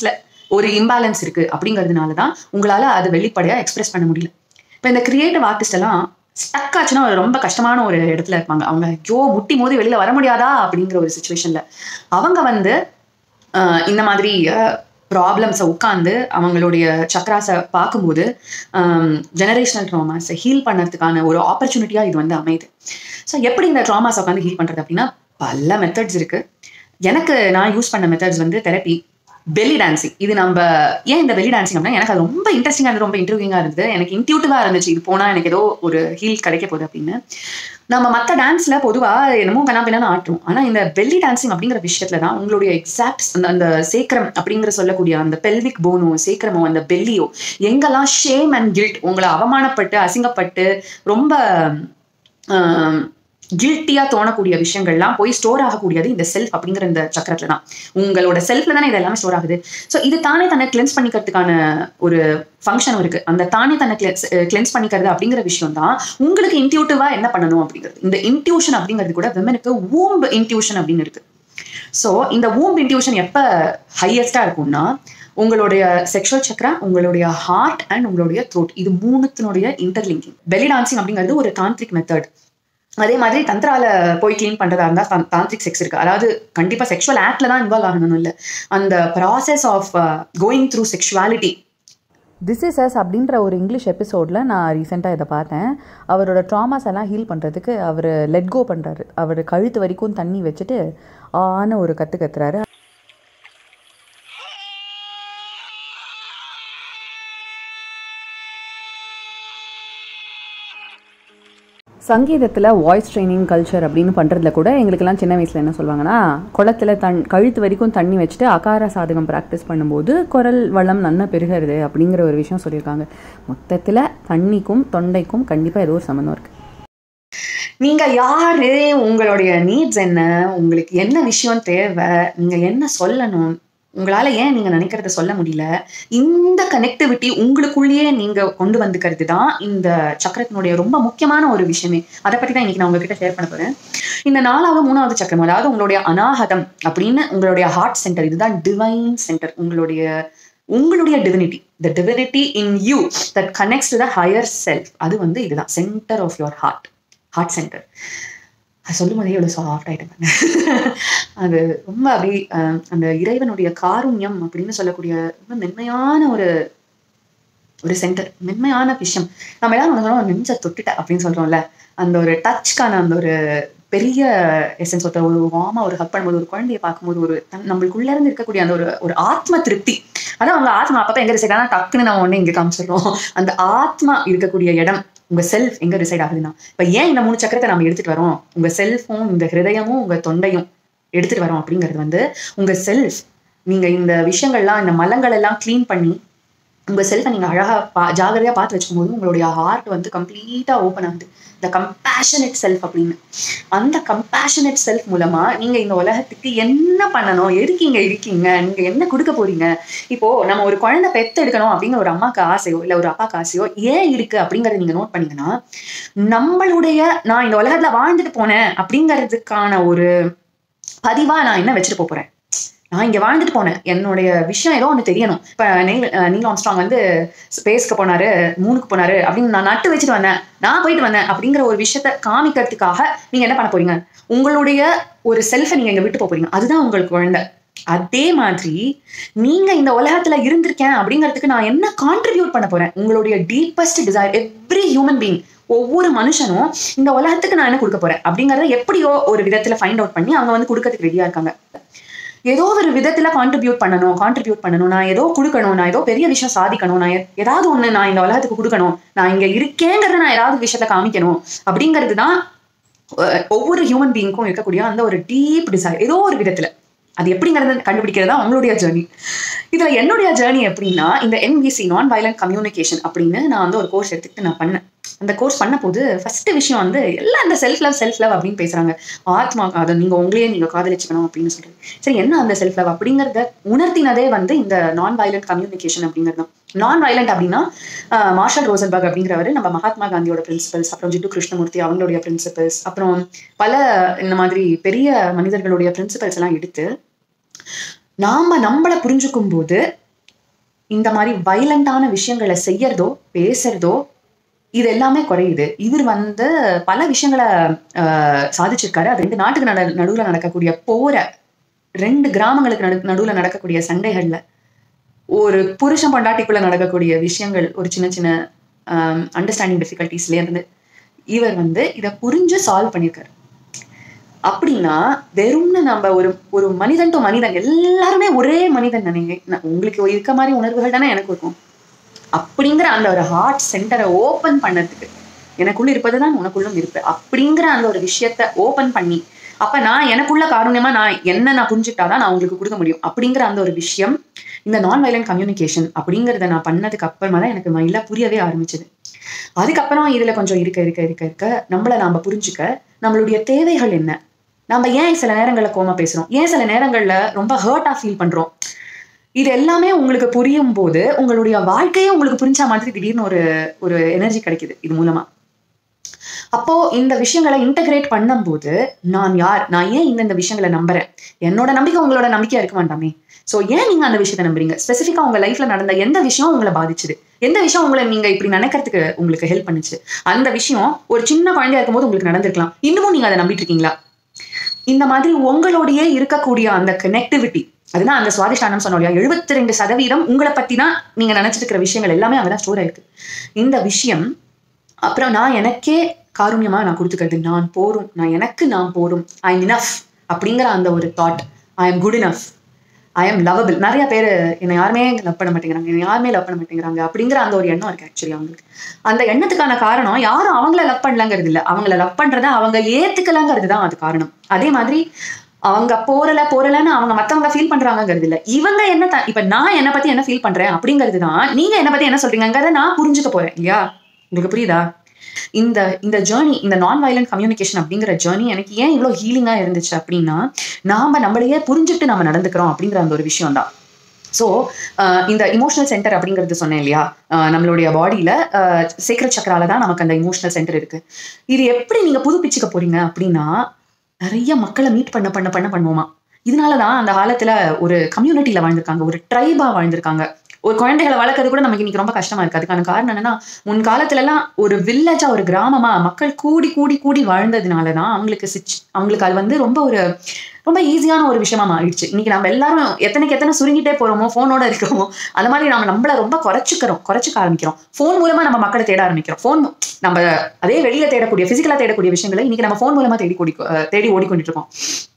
ஒரு இம்பேலன்ஸ் இருக்கு அப்படிங்கிறதுனால தான் உங்களால அது வெளிப்படையா எக்ஸ்பிரஸ் பண்ண முடியல இப்போ இந்த கிரியேட்டிவ் ஆர்டிஸ்ட் எல்லாம் ஸ்டக் ஆச்சுன்னா ஒரு ரொம்ப கஷ்டமான ஒரு இடத்துல இருப்பாங்க அவங்க ஐயோ முட்டி மோதி வெளியில வர முடியாதா அப்படிங்கிற ஒரு சுச்சுவேஷன்ல அவங்க வந்து ஆஹ் இந்த மாதிரி ப்ராப்ளம்ஸை உட்காந்து அவங்களுடைய சக்ராஸை பார்க்கும்போது ஜெனரேஷனல் ட்ராமாஸை ஹீல் பண்ணுறதுக்கான ஒரு ஆப்பர்ச்சுனிட்டியாக இது வந்து அமையுது ஸோ எப்படி இந்த ட்ராமாஸை உட்காந்து ஹீல் பண்ணுறது அப்படின்னா பல மெத்தட்ஸ் இருக்கு எனக்கு நான் யூஸ் பண்ண மெத்தட்ஸ் வந்து தெரப்பி பெல்லி டான்சிங் இது நம்ம ஏன் இந்த பெல்லி டான்சிங் அப்படின்னா எனக்கு அது ரொம்ப இன்ட்ரெஸ்டிங்காக இருந்தது ரொம்ப இன்ட்ரூவிங்காக இருந்தது எனக்கு இன்ட்யூட்டிவாக இருந்துச்சு இது போனால் எனக்கு ஏதோ ஒரு ஹீல் கிடைக்க போகுது அப்படின்னு நம்ம மற்ற டான்ஸ்ல பொதுவாக என்னமோ கண்ணாப்பின்னு ஆட்டுறோம் ஆனால் இந்த பெல்லி டான்சிங் அப்படிங்கிற விஷயத்துல தான் உங்களுடைய எக்ஸாக்ட் அந்த அந்த சேக்கரம் அப்படிங்கிற சொல்லக்கூடிய அந்த பெல்விக் போனோ சேக்கரமோ அந்த பெல்லியோ எங்கெல்லாம் ஷேம் அண்ட் கில்ட் உங்களை அவமானப்பட்டு அசிங்கப்பட்டு ரொம்ப கில்ட்டியா தோணக்கூடிய விஷயங்கள்லாம் போய் ஸ்டோர் ஆகக்கூடியது இந்த செல்ஃப் அப்படிங்கிற இந்த சக்கரத்துல தான் உங்களோட செல்ஃப்ல தானே இது எல்லாமே ஸ்டோர் ஆகுது ஸோ இது தானே தன்னை கிளென்ஸ் பண்ணிக்கிறதுக்கான ஒரு ஃபங்க்ஷனும் இருக்கு அந்த தானே தன்னை கிளென்ஸ் பண்ணிக்கிறது அப்படிங்கிற விஷயம் தான் உங்களுக்கு இன்ட்யூட்டிவா என்ன பண்ணணும் அப்படிங்கிறது இந்த இன்ட்யூஷன் அப்படிங்கிறது கூட விமனுக்கு ஊம்பு இன்ட்யூஷன் அப்படின்னு இருக்கு ஸோ இந்த ஊம்பு இன்ட்யூஷன் எப்போ ஹையஸ்டா இருக்கும்னா உங்களுடைய செக்ஷுவல் சக்ரா உங்களுடைய ஹார்ட் அண்ட் உங்களுடைய த்ரோட் இது மூணுத்தினுடைய இன்டர்லிங்கிங் பெலி டான்சிங் அப்படிங்கிறது ஒரு தாந்திரிக் மெத்தட் அதே மாதிரி தந்திரால போய் க்ளீன் பண்றதா இருந்தால் தாந்திரிக் செக்ஸ் இருக்கு அதாவது கண்டிப்பா செக்ஷுவல் ஆக்ட்ல தான் இன்வால்வ் ஆகணும் இல்லை அந்த process of going through sexuality this is us அப்படின்ற ஒரு இங்கிலீஷ் எபிசோடில் நான் ரீசெண்டாக இதை பார்த்தேன் அவரோட ட்ராமாஸ் எல்லாம் ஹீல் பண்ணுறதுக்கு அவர் லெட் கோ பண்ணுறாரு அவர் கழுத்து வரைக்கும் தண்ணி வச்சுட்டு ஆன ஒரு கற்று கத்துறாரு சங்கீதத்தில் வாய்ஸ் ட்ரைனிங் கல்ச்சர் அப்படின்னு பண்ணுறதுல கூட எங்களுக்கெல்லாம் சின்ன வயசில் என்ன சொல்லுவாங்கன்னா குளத்தில் தண் கழுத்து வரைக்கும் தண்ணி வச்சுட்டு அகார சாதகம் ப்ராக்டிஸ் பண்ணும்போது குரல் வளம் நல்லா பெருகிறது அப்படிங்கிற ஒரு விஷயம் சொல்லியிருக்காங்க மொத்தத்தில் தண்ணிக்கும் தொண்டைக்கும் கண்டிப்பாக ஏதோ ஒரு சம்மந்தம் இருக்குது நீங்க யாரு உங்களுடைய நீட்ஸ் என்ன உங்களுக்கு என்ன விஷயம் தேவை நீங்க என்ன சொல்லணும் உங்களால ஏன் நீங்க நினைக்கிறத சொல்ல முடியல இந்த கனெக்டிவிட்டி உங்களுக்குள்ளேயே நீங்க கொண்டு வந்துக்கிறது தான் இந்த சக்கரத்தினுடைய ரொம்ப முக்கியமான ஒரு விஷயமே அதை பத்தி தான் இன்னைக்கு நான் உங்ககிட்ட ஷேர் பண்ண போறேன் இந்த நாலாவது மூணாவது சக்கரம் அதாவது உங்களுடைய அனாகதம் அப்படின்னு உங்களுடைய ஹார்ட் சென்டர் இதுதான் டிவைன் சென்டர் உங்களுடைய உங்களுடைய divinity the divinity in you that connects to the higher self அது வந்து இதுதான் centre of your heart heart centre அது சொல்லும் போதே எவ்வளோ சாஃப்ட் ஆகிட்டேன் அது ரொம்ப அப்படி அந்த இறைவனுடைய காருண்யம் அப்படின்னு சொல்லக்கூடிய ரொம்ப மென்மையான ஒரு ஒரு சென்டர் மென்மையான விஷயம் நம்ம எல்லாரும் சொல்லுவோம் நெஞ்ச தொட்டுட்ட அப்படின்னு சொல்றோம்ல அந்த ஒரு டச்க்கான அந்த ஒரு பெரிய எசன்ஸ் ஒருத்தர் ஒரு வாமா ஒரு ஹக் பண்ணும்போது ஒரு குழந்தைய பார்க்கும்போது ஒரு தன் நம்மளுக்குள்ள இருந்து இருக்கக்கூடிய அந்த ஒரு ஒரு ஆத்ம திருப்தி அதான் அவங்க ஆத்மா அப்பப்ப எங்க ரிசைட் ஆனா டக்குன்னு நம்ம ஒண்ணு இங்க காமிச்சிடுறோம் அந்த ஆத்மா இருக்கக்கூடிய இடம் உங்க செல்ஃப் எங்க ரிசைட் ஆகுதுன்னா இப்ப ஏன் இந்த மூணு சக்கரத்தை நம்ம எடுத்துட்டு வரோம் உங்க செல்ஃபும் இந்த ஹிருதயமும் உங்க தொண்டையும் எடுத்துட்டு வரோம் அப்படிங்கிறது வந்து உங்க செல்ஃப் நீங்க இந்த விஷயங்கள்லாம் இந்த மலங்கள் எல்லாம் கிளீன் பண்ணி உங்க செல்ஃபை நீங்க அழகா பா ஜாகிரதையா பார்த்து வச்சுக்கும் போது உங்களுடைய ஹார்ட் வந்து கம்ப்ளீட்டா ஓப்பன் ஆகுது இந்த கம்பேஷனட் செல்ஃப் அப்படின்னு அந்த கம்பேஷனட் செல்ஃப் மூலமா நீங்க இந்த உலகத்துக்கு என்ன பண்ணணும் எதுக்கு இங்க இருக்கீங்க நீங்க என்ன கொடுக்க போறீங்க இப்போ நம்ம ஒரு குழந்தை பெத்து எடுக்கணும் அப்படிங்கிற ஒரு அம்மாக்கு ஆசையோ இல்ல ஒரு அப்பாக்கு ஆசையோ ஏன் இருக்கு அப்படிங்கறத நீங்க நோட் பண்ணீங்கன்னா நம்மளுடைய நான் இந்த உலகத்துல வாழ்ந்துட்டு போனேன் அப்படிங்கிறதுக்கான ஒரு பதிவா நான் என்ன வச்சுட்டு போப் போறேன் நான் இங்க வாழ்ந்துட்டு போனேன் என்னுடைய விஷயம் ஏதோ ஒன்று தெரியணும் இப்ப நீல் நீல் ஆம்ஸ்ட்ராங் வந்து ஸ்பேஸ்க்கு போனாரு மூணுக்கு போனாரு அப்படின்னு நான் நட்டு வச்சுட்டு வந்தேன் நான் போயிட்டு வந்தேன் அப்படிங்கிற ஒரு விஷயத்த காமிக்கிறதுக்காக நீங்க என்ன பண்ண போறீங்க உங்களுடைய ஒரு செல்ஃபை நீங்க இங்க விட்டு போப் போறீங்க அதுதான் உங்களுக்கு குழந்தை அதே மாதிரி நீங்க இந்த உலகத்துல இருந்திருக்கேன் அப்படிங்கிறதுக்கு நான் என்ன கான்ட்ரிபியூட் பண்ண போறேன் உங்களுடைய deepest desire every human being ஒவ்வொரு மனுஷனும் இந்த உலகத்துக்கு நான் என்ன கொடுக்க போறேன் அப்படிங்கறத எப்படியோ ஒரு விதத்துல ஃபைண்ட் அவுட் பண்ணி அவங்க வந்து கொடுக்கறதுக்கு ரெடியா இருக்காங்க ஏதோ ஒரு விதத்துல கான்ட்ரிபியூட் பண்ணணும் கான்ட்ரிபியூட் பண்ணணும் நான் ஏதோ கொடுக்கணும் நான் ஏதோ பெரிய விஷயம் சாதிக்கணும் நான் ஏதாவது ஒண்ணு நான் இந்த உலகத்துக்கு கொடுக்கணும் நான் இங்க இருக்கேங்கிறத நான் ஏதாவது விஷயத்த காமிக்கணும் அப்படிங்கிறது தான் ஒவ்வொரு ஹியூமன் பீயிங்க்கும் இருக்கக்கூடிய அந்த ஒரு டீப் டிசைர் ஏதோ ஒரு விதத்துல அது எப்படிங்கிறத கண்டுபிடிக்கிறதா உங்களுடைய ஜேர்னி இதுல என்னுடைய ஜேர்னி எப்படின்னா இந்த என்விசி நான் வயலண்ட் கம்யூனிகேஷன் அப்படின்னு நான் வந்து ஒரு கோர்ஸ் எடுத்துக்கிட்டு நான் பண்ணேன் அந்த கோர்ஸ் பண்ண போது ஃபர்ஸ்ட் விஷயம் வந்து எல்லாம் அந்த செல்ஃப் லவ் செல்ஃப் லவ் அப்படின்னு பேசுறாங்க ஆத்மா அதை நீங்க உங்களையே நீங்க காதலிச்சுக்கணும் அப்படின்னு சொல்றேன் சரி என்ன அந்த செல்ஃப் லவ் அப்படிங்கறத உணர்த்தினதே வந்து இந்த நான் வயலண்ட் கம்யூனிகேஷன் அப்படிங்கிறது தான் நான் வயலண்ட் அப்படின்னா மார்ஷல் ரோசன்பர்க் அப்படிங்கிறவர் நம்ம மகாத்மா காந்தியோட பிரின்சிபல்ஸ் அப்புறம் ஜிட்டு கிருஷ்ணமூர்த்தி அவங்களுடைய பிரின்சிபல்ஸ் அப்புறம் பல இந்த மாதிரி பெரிய மனிதர்களுடைய பிரின்சிபல்ஸ் எல்லாம் எடுத்து நாம நம்மளை புரிஞ்சுக்கும் போது இந்த மாதிரி வைலண்டான விஷயங்களை செய்யறதோ பேசுறதோ இது எல்லாமே குறையுது இவர் வந்து பல விஷயங்களை ஆஹ், சாதிச்சிருக்காரு அது ரெண்டு நாட்டுக்கு நட நடுவில் நடக்கக்கூடிய போரை ரெண்டு கிராமங்களுக்கு நடு நடுவில் நடக்கக்கூடிய சண்டைகள்ல ஒரு புருஷன் பொண்டாட்டிக்குள்ள நடக்கக்கூடிய விஷயங்கள் ஒரு சின்ன சின்ன அண்டர்ஸ்டாண்டிங் டிஃபிகல்ட்டிஸ்ல இருந்து இவர் வந்து இதை புரிஞ்சு சால்வ் பண்ணியிருக்காரு அப்படின்னா வெறும்னு நம்ம ஒரு ஒரு மனிதன் டு மனிதன் எல்லாருமே ஒரே மனிதன் நினைங்க நான் உங்களுக்கு இருக்க மாதிரி உணர்வுகள் தானே எனக்கு இருக்கும் அப்படிங்கிற அந்த ஒரு ஹார்ட் சென்டரை ஓப்பன் பண்ணதுக்கு எனக்குள்ள இருப்பது தான் உனக்குள்ளும் இருப்பு அப்படிங்கிற அந்த ஒரு விஷயத்த ஓப்பன் பண்ணி அப்ப நான் எனக்குள்ள காரணியமா நான் என்ன நான் புரிஞ்சுக்கிட்டாதான் நான் உங்களுக்கு கொடுக்க முடியும் அப்படிங்கிற அந்த ஒரு விஷயம் இந்த நான் வயலண்ட் கம்யூனிகேஷன் அப்படிங்கறத நான் பண்ணதுக்கு அப்புறமா தான் எனக்கு மைண்ட்ல புரியவே ஆரம்பிச்சது அதுக்கப்புறம் இதுல கொஞ்சம் இருக்க இருக்க இருக்க இருக்க நம்மள நாம புரிஞ்சுக்க நம்மளுடைய தேவைகள் என்ன நம்ம ஏன் சில நேரங்கள்ல கோமா பேசுறோம் ஏன் சில நேரங்கள்ல ரொம்ப ஹர்ட்டா ஃபீல் பண்றோம் இது எல்லாமே உங்களுக்கு புரியும் போது உங்களுடைய வாழ்க்கையே உங்களுக்கு புரிஞ்ச மாதிரி திடீர்னு ஒரு ஒரு எனர்ஜி கிடைக்குது இது மூலமா அப்போ இந்த விஷயங்களை இன்டகிரேட் பண்ணும்போது நான் யார் நான் ஏன் இந்த இந்த விஷயங்களை நம்புறேன் என்னோட நம்பிக்கை உங்களோட நம்பிக்கையா இருக்க வேண்டாமே சோ ஏன் நீங்க அந்த விஷயத்தை நம்புறீங்க ஸ்பெசிஃபிக்கா உங்க லைஃப்ல நடந்த எந்த விஷயம் உங்களை பாதிச்சுது எந்த விஷயம் உங்களை நீங்க இப்படி நினைக்கிறதுக்கு உங்களுக்கு ஹெல்ப் பண்ணுச்சு அந்த விஷயம் ஒரு சின்ன குழந்தையா இருக்கும்போது உங்களுக்கு நடந்திருக்கலாம் இன்னமும் நீங்க அதை நம்பிட்டு இருக்கீங்களா இந்த மாதிரி உங்களோடயே இருக்கக்கூடிய அந்த கனெக்டிவிட்டி அதுதான் அந்த சுவாதிஷ்டானம் சொன்னோம் இல்லையா எழுபத்தி ரெண்டு சதவீதம் உங்களை பத்தி தான் நீங்க நினைச்சிட்டு இருக்கிற விஷயங்கள் எல்லாமே அங்கதான் ஸ்டோர் ஆயிருக்கு இந்த விஷயம் அப்புறம் நான் எனக்கே காருண்யமா நான் கொடுத்துக்கிறது நான் போரும் நான் எனக்கு நான் போரும் ஐ எம் இனஃப் அப்படிங்கிற அந்த ஒரு thought I am good enough I am lovable நிறைய பேர் என்னை யாருமே லவ் பண்ண மாட்டேங்கிறாங்க என்னை யாருமே லவ் பண்ண மாட்டேங்கிறாங்க அப்படிங்கிற அந்த ஒரு எண்ணம் இருக்கு ஆக்சுவலி அவங்களுக்கு அந்த எண்ணத்துக்கான காரணம் யாரும் அவங்கள லவ் பண்ணலங்கிறது இல்ல அவங்கள லவ் பண்றத அவங்க ஏத்துக்கலங்கிறது தான் அது காரணம் அதே மாதிரி அவங்க போறல போறலன்னு அவங்க மத்தவங்க ஃபீல் பண்றாங்கங்கிறது இல்ல இவங்க என்ன த- இப்ப நான் என்ன பத்தி என்ன ஃபீல் பண்றேன் அப்படிங்கிறது தான் நீங்க என்ன பத்தி என்ன சொல்றீங்கிறத நான் புரிஞ்சுக்க போறேன் இல்லையா உங்களுக்கு புரியுதா இந்த இந்த ஜேர்னி இந்த நான் வயலண்ட் கம்யூனிகேஷன் அப்படிங்கிற ஜேர்னி எனக்கு ஏன் இவ்வளோ ஹீலிங்கா இருந்துச்சு அப்படின்னா நாம நம்மளையே புரிஞ்சுட்டு நம்ம நடந்துக்கிறோம் அப்படிங்கிற அந்த ஒரு விஷயம் தான் ஸோ இந்த இமோஷனல் சென்டர் அப்படிங்கிறது சொன்னேன் இல்லையா அஹ் நம்மளுடைய பாடியில சீக்கிரம் சக்கரால தான் நமக்கு அந்த இமோஷனல் சென்டர் இருக்கு இது எப்படி நீங்க புதுப்பிச்சுக்க போறீங்க அப்படின்னா நிறைய மக்களை மீட் பண்ண பண்ண பண்ண பண்ணுவோமா இதனாலதான் அந்த காலத்துல ஒரு கம்யூனிட்டியில வாழ்ந்திருக்காங்க ஒரு ட்ரைபா வாழ்ந்திருக்காங்க ஒரு குழந்தைகளை வளர்க்கறது கூட நமக்கு இன்னைக்கு ரொம்ப கஷ்டமா இருக்கு அதுக்கான காரணம் என்னன்னா முன் காலத்துல எல்லாம் ஒரு வில்லேஜா ஒரு கிராமமா மக்கள் கூடி கூடி கூடி வாழ்ந்ததுனாலதான் அவங்களுக்கு சிச் அவங்களுக்கு அது வந்து ரொம்ப ஒரு ரொம்ப ஈஸியான ஒரு விஷயமா மாறிடுச்சு இன்னைக்கு நம்ம எல்லாரும் எத்தனைக்கு எத்தனை சுருங்கிட்டே போறோமோ போனோட இருக்கிறோமோ அந்த மாதிரி நம்ம நம்மள ரொம்ப குறைச்சிக்கிறோம் குறைச்சிக்க ஆரம்பிக்கிறோம் ஃபோன் மூலமா நம்ம மக்களை தேட ஆரம்பிக்கிறோம் ஃபோன் நம்ம அதே வெளியில தேடக்கூடிய பிசிக்கலா தேடக்கூடிய விஷயங்களை இன்னைக்கு நம்ம ஃபோன் மூலமா தேடி கூடி அஹ் தேடி ஓடிக்கொண்டிட்டு இருக்கோம்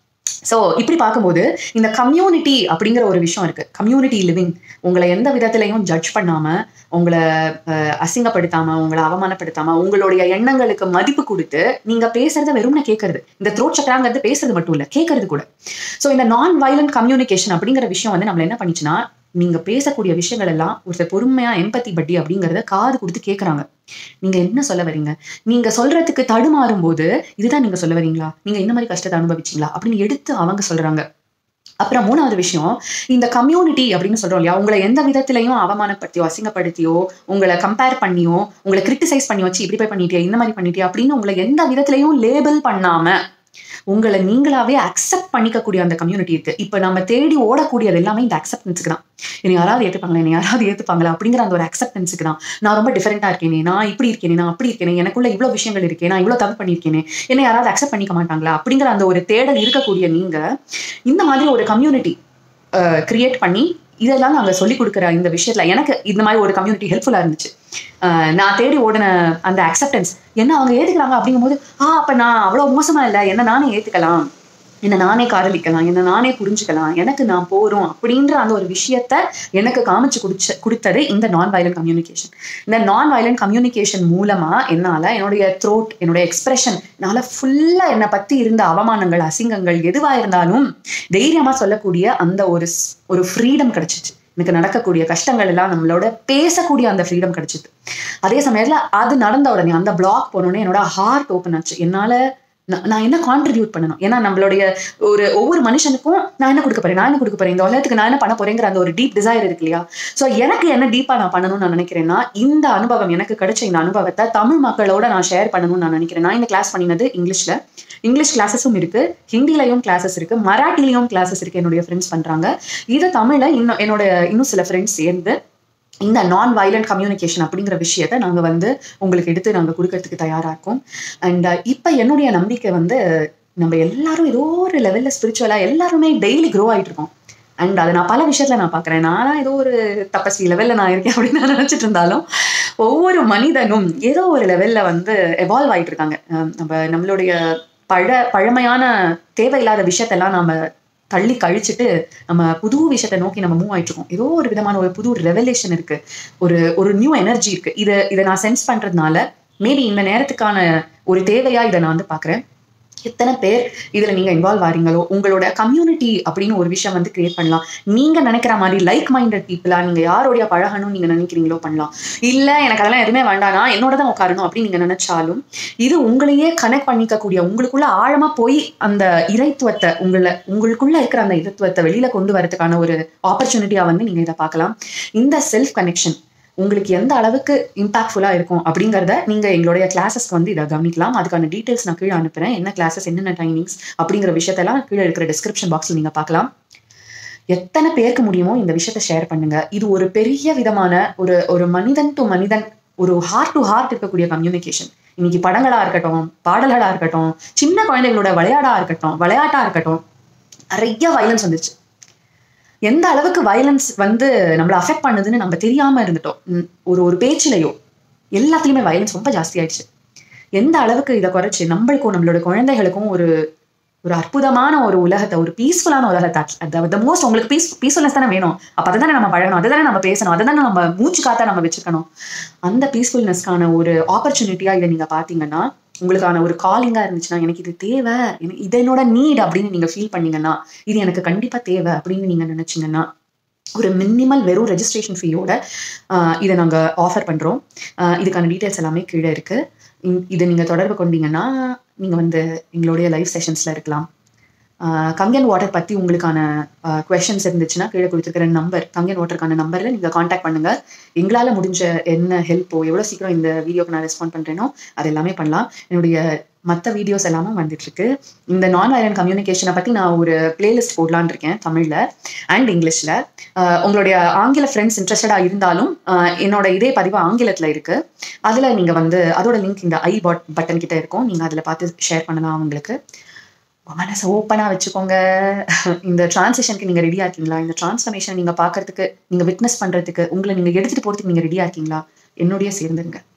ஸோ இப்படி பார்க்கும்போது இந்த கம்யூனிட்டி அப்படிங்கிற ஒரு விஷயம் இருக்கு கம்யூனிட்டி லிவிங் உங்களை எந்த விதத்திலையும் ஜட்ஜ் பண்ணாம உங்களை அஹ், அசிங்கப்படுத்தாம உங்களை அவமானப்படுத்தாம உங்களுடைய எண்ணங்களுக்கு மதிப்பு கொடுத்து நீங்க பேசுறத வெறும்னு கேட்கறது இந்த த்ரோட் சக்கராங்கிறது பேசுறது மட்டும் இல்ல கேட்கறது கூட ஸோ இந்த நான் வயலண்ட் கம்யூனிகேஷன் அப்படிங்கிற விஷயம் வந்து நம்மள என்ன பண்ணிச்சுன்னா நீங்க பேசக்கூடிய விஷயங்கள் எல்லாம் ஒருத்தர் பொறுமையா எம்பத்தி பட்டி அப்படிங்கறத காது கொடுத்து கேட்கறாங்க நீங்க என்ன சொல்ல வரீங்க நீங்க சொல்றதுக்கு தடுமாறும் போது இதுதான் நீங்க சொல்ல வரீங்களா நீங்க இந்த மாதிரி கஷ்டத்தை அனுபவிச்சீங்களா அப்படின்னு எடுத்து அவங்க சொல்றாங்க அப்புறம் மூணாவது விஷயம் இந்த கம்யூனிட்டி அப்படின்னு சொல்றோம் இல்லையா உங்களை எந்த விதத்திலையும் அவமானப்படுத்தியோ அசிங்கப்படுத்தியோ உங்களை கம்பேர் பண்ணியோ உங்களை கிரிட்டிசைஸ் பண்ணி வச்சு இப்படி போய் பண்ணிட்டியா இந்த மாதிரி பண்ணிட்டியா அப்படின்னு உங்களை எந்த விதத்திலையும் லேபிள் பண்ணாம உங்களை நீங்களாவே அக்செப்ட் பண்ணிக்கக்கூடிய அந்த கம்யூனிட்டி இருக்கு இப்ப நம்ம தேடி ஓடக்கூடியது எல்லாமே இந்த அக்செப்டன்ஸுக்கு தான் என்னை யாராவது ஏத்துப்பாங்களா என்னை யாராவது ஏத்துப்பாங்களா அப்படிங்கிற அந்த ஒரு அக்செப்டன்ஸுக்கு தான் நான் ரொம்ப டிஃபரெண்டா இருக்கேனே நான் இப்படி இருக்கேனே நான் அப்படி இருக்கேனே எனக்குள்ள இவ்வளவு விஷயங்கள் இருக்கே நான் இவ்வளவு தப்பு பண்ணியிருக்கேனே என்னை யாராவது அக்செப்ட் பண்ணிக்க மாட்டாங்களா அப்படிங்கிற அந்த ஒரு தேடல் இருக்கக்கூடிய நீங்க இந்த மாதிரி ஒரு கம்யூனிட்டி கிரியேட் பண்ணி இதெல்லாம் நாங்க சொல்லி கொடுக்குற இந்த விஷயத்துல எனக்கு இந்த மாதிரி ஒரு கம்யூனிட்டி ஹெல்ப்ஃபுல்லா இருந்துச்சு அஹ் நான் தேடி ஓடின அந்த அக்செப்டன்ஸ் என்ன அவங்க ஏத்துக்கிறாங்க அப்படிங்கும்போது ஆ அப்ப நான் அவ்வளவு மோசமா இல்லை என்ன நானே ஏத்துக்கலாம் என்ன நானே காதலிக்கலாம் என்ன நானே புரிஞ்சுக்கலாம் எனக்கு நான் போறோம் அப்படின்ற அந்த ஒரு விஷயத்த எனக்கு காமிச்சு குடிச்ச கொடுத்தது இந்த நான் வயலண்ட் கம்யூனிகேஷன் இந்த நான் வயலண்ட் கம்யூனிகேஷன் மூலமா என்னால என்னுடைய த்ரோட் என்னுடைய எக்ஸ்பிரஷன் என்னால ஃபுல்லா என்னை பத்தி இருந்த அவமானங்கள் அசிங்கங்கள் எதுவா இருந்தாலும் தைரியமா சொல்லக்கூடிய அந்த ஒரு ஸ்- ஒரு ஃப்ரீடம் கிடைச்சிச்சு எனக்கு நடக்கக்கூடிய கஷ்டங்கள் எல்லாம் நம்மளோட பேசக்கூடிய அந்த ஃப்ரீடம் கிடைச்சிது அதே சமயத்துல அது நடந்த உடனே அந்த பிளாக் போனோடனே என்னோட ஹார்ட் ஓப்பன் ஆச்சு என்னால நான் நான் என்ன கான்ட்ரிபியூட் பண்ணணும் ஏன்னா நம்மளுடைய ஒரு ஒவ்வொரு மனுஷனுக்கும் நான் என்ன கொடுக்க போறேன் நான் என்ன கொடுக்க போறேன் இந்த உலகத்துக்கு நான் என்ன பண்ண போறேங்கிற அந்த ஒரு டீப் டிசைர் இருக்கு இல்லையா ஸோ எனக்கு என்ன டீப்பா நான் பண்ணணும்னு நான் நினைக்கிறேன்னா இந்த அனுபவம் எனக்கு கிடைச்ச இந்த அனுபவத்தை தமிழ் மக்களோட நான் ஷேர் பண்ணணும்னு நான் நினைக்கிறேன் நான் இந்த கிளாஸ் பண்ணினது இங்கிலீஷ்ல இங்கிலீஷ் கிளாஸஸும் இருக்கு ஹிந்திலையும் கிளாஸஸ் இருக்கு மராட்டிலையும் கிளாஸஸ் இருக்கு என்னுடைய ஃப்ரெண்ட்ஸ் பண்றாங்க இதை தமிழ்ல இன்னும் என்னோட இன்னும் சில ஃப்ரெண்ட்ஸ் சேர்ந்து இந்த நான் வயலண்ட் கம்யூனிகேஷன் அப்படிங்கிற விஷயத்த நாங்கள் வந்து உங்களுக்கு எடுத்து நாங்கள் கொடுக்கறதுக்கு தயாராக இருக்கோம் அண்ட் இப்போ என்னுடைய நம்பிக்கை வந்து நம்ம எல்லாரும் ஏதோ ஒரு லெவலில் ஸ்பிரிச்சுவலாக எல்லாருமே டெய்லி க்ரோ ஆகிட்டு இருக்கோம் அண்ட் அதை நான் பல விஷயத்துல நான் பார்க்குறேன் நானா ஏதோ ஒரு தப்பஸ்வி லெவலில் நான் இருக்கேன் அப்படின்னு நான் நினச்சிட்டு இருந்தாலும் ஒவ்வொரு மனிதனும் ஏதோ ஒரு லெவலில் வந்து எவால்வ் ஆகிட்டு இருக்காங்க அஹ் நம்ம நம்மளுடைய பழ பழமையான தேவையில்லாத விஷயத்தெல்லாம் நம்ம தள்ளி கழிச்சிட்டு நம்ம புது விஷயத்தை நோக்கி நம்ம மூவ் ஆயிட்டு இருக்கோம் ஏதோ ஒரு விதமான ஒரு புது ரெவலேஷன் இருக்கு ஒரு ஒரு நியூ எனர்ஜி இருக்கு இதை இதை நான் சென்ஸ் பண்றதுனால மேபி இந்த நேரத்துக்கான ஒரு தேவையா இதை நான் வந்து பார்க்குறேன் எத்தனை பேர் இதுல நீங்க இன்வால்வ் ஆறீங்களோ உங்களோட கம்யூனிட்டி அப்படின்னு ஒரு விஷயம் வந்து கிரியேட் பண்ணலாம் நீங்க நினைக்கிற மாதிரி லைக் மைண்டட் பீப்புளா நீங்க யாரோடைய பழகணும்னு நீங்க நினைக்கிறீங்களோ பண்ணலாம் இல்ல எனக்கு அதெல்லாம் எதுவுமே வேண்டாம் நான் என்னோட தான் உட்காரணும் அப்படின்னு நீங்க நினைச்சாலும் இது உங்களையே கனெக்ட் பண்ணிக்கக்கூடிய உங்களுக்குள்ள ஆழமா போய் அந்த இறைத்துவத்தை உங்களை உங்களுக்குள்ள இருக்கிற அந்த இறைத்துவத்தை வெளியில கொண்டு வரதுக்கான ஒரு ஆப்பர்ச்சுனிட்டியா வந்து நீங்க இதை பார்க்கலாம் இந்த செல்ஃப் கனெக்ஷன் உங்களுக்கு எந்த அளவுக்கு இம்பாக்ட்ஃபுல்லாக இருக்கும் அப்படிங்கிறத நீங்கள் எங்களுடைய கிளாஸஸ்க்கு வந்து இதை கவனிக்கலாம் அதுக்கான டீட்டெயில்ஸ் நான் கீழே அனுப்புகிறேன் என்ன கிளாஸஸ் என்னென்ன டைமிங்ஸ் அப்படிங்கிற விஷயத்தெல்லாம் கீழே இருக்கிற டிஸ்கிரிப்ஷன் பாக்ஸில் நீங்கள் பார்க்கலாம் எத்தனை பேருக்கு முடியுமோ இந்த விஷயத்த ஷேர் பண்ணுங்க இது ஒரு பெரிய விதமான ஒரு ஒரு மனிதன் டு மனிதன் ஒரு ஹார்ட் டு ஹார்ட் இருக்கக்கூடிய கம்யூனிகேஷன் இன்னைக்கு படங்களா இருக்கட்டும் பாடல்களா இருக்கட்டும் சின்ன குழந்தைகளோட விளையாடா இருக்கட்டும் விளையாட்டா இருக்கட்டும் நிறைய வயலன்ஸ் வந்துச்சு எந்த அளவுக்கு வயலன்ஸ் வந்து நம்மளை அஃபெக்ட் பண்ணுதுன்னு நம்ம தெரியாம இருந்துட்டோம் உம், ஒரு ஒரு பேச்சிலையோ எல்லாத்துலயுமே வயலன்ஸ் ரொம்ப ஜாஸ்தி ஆயிடுச்சு எந்த அளவுக்கு இதை குறைச்சு நம்மளுக்கும் நம்மளோட குழந்தைகளுக்கும் ஒரு ஒரு அற்புதமான ஒரு உலகத்தை ஒரு பீஸ்ஃபுல்லான உலகத்தை அதாவது மோஸ்ட் உங்களுக்கு பீஸ் பீஸ்ஃபுல்னஸ் தானே வேணும் அப்போ அதை தானே நம்ம பழகணும் அதை தானே நம்ம பேசணும் அதை தானே நம்ம மூச்சு காத்தா நம்ம வச்சுக்கணும் அந்த பீஸ்ஃபுல்னஸ்க்கான ஒரு ஆப்பர்ச்சுனிட்டியா இதை நீங்க பாத்தீங்கன்னா உங்களுக்கான ஒரு காலிங்கா இருந்துச்சுன்னா எனக்கு இது தேவை எனக்கு இது என்னோட நீட் அப்படின்னு நீங்க ஃபீல் பண்ணீங்கன்னா இது எனக்கு கண்டிப்பா தேவை அப்படின்னு நீங்க நினைச்சீங்கன்னா ஒரு மினிமல் வெறும் ரெஜிஸ்ட்ரேஷன் ஃபீயோட இதை நாங்கள் ஆஃபர் பண்ணுறோம் இதுக்கான டீட்டெயில்ஸ் எல்லாமே கீழே இருக்குது இதை நீங்கள் தொடர்பு கொண்டீங்கன்னா நீங்கள் வந்து எங்களுடைய லைவ் செஷன்ஸில் இருக்கலாம் ஆஹ் கங்கன் வாட்டர் பற்றி உங்களுக்கான கொஷின்ஸ் இருந்துச்சுன்னா கீழே கொடுத்துருக்கிற நம்பர் கங்கன் வாட்டருக்கான நம்பரில் நீங்கள் காண்டாக்ட் பண்ணுங்கள் எங்களால் முடிஞ்ச என்ன ஹெல்ப்போ எவ்வளோ சீக்கிரம் இந்த வீடியோக்கு நான் ரெஸ்பாண்ட் பண்ணுறேனோ அது எல்லாமே பண்ணலாம் என்னுடைய மற்ற வீடியோஸ் எல்லாமே வந்துட்டு இருக்கு இந்த நான் வயலண்ட் கம்யூனிகேஷனை பற்றி நான் ஒரு பிளேலிஸ்ட் போடலான்னு இருக்கேன் தமிழில் அண்ட் இங்கிலீஷில் உங்களுடைய ஆங்கில ஃப்ரெண்ட்ஸ் இன்ட்ரெஸ்டடாக இருந்தாலும் ஆஹ் என்னோட இதே பதிவு ஆங்கிலத்தில் இருக்கு அதில் நீங்கள் வந்து அதோட லிங்க் இந்த ஐ பாட் பட்டன் கிட்ட இருக்கும் நீங்கள் அதில் பார்த்து ஷேர் பண்ணலாம் அவங்களுக்கு மனசை ஓப்பனாக வச்சுக்கோங்க இந்த டிரான்சிஷனுக்கு நீங்கள் ரெடியாக இருக்கீங்களா இந்த டிரான்ஸ்ஃபர்மேஷன் நீங்கள் பார்க்கறதுக்கு நீங்கள் விட்னஸ் பண்ணுறதுக்கு உங்களை நீங்கள் எடுத்துகிட்டு போகிறதுக்கு நீங்கள் ரெடியாக இருக்கீங்களா என்னுடைய சேர்ந்துருங்க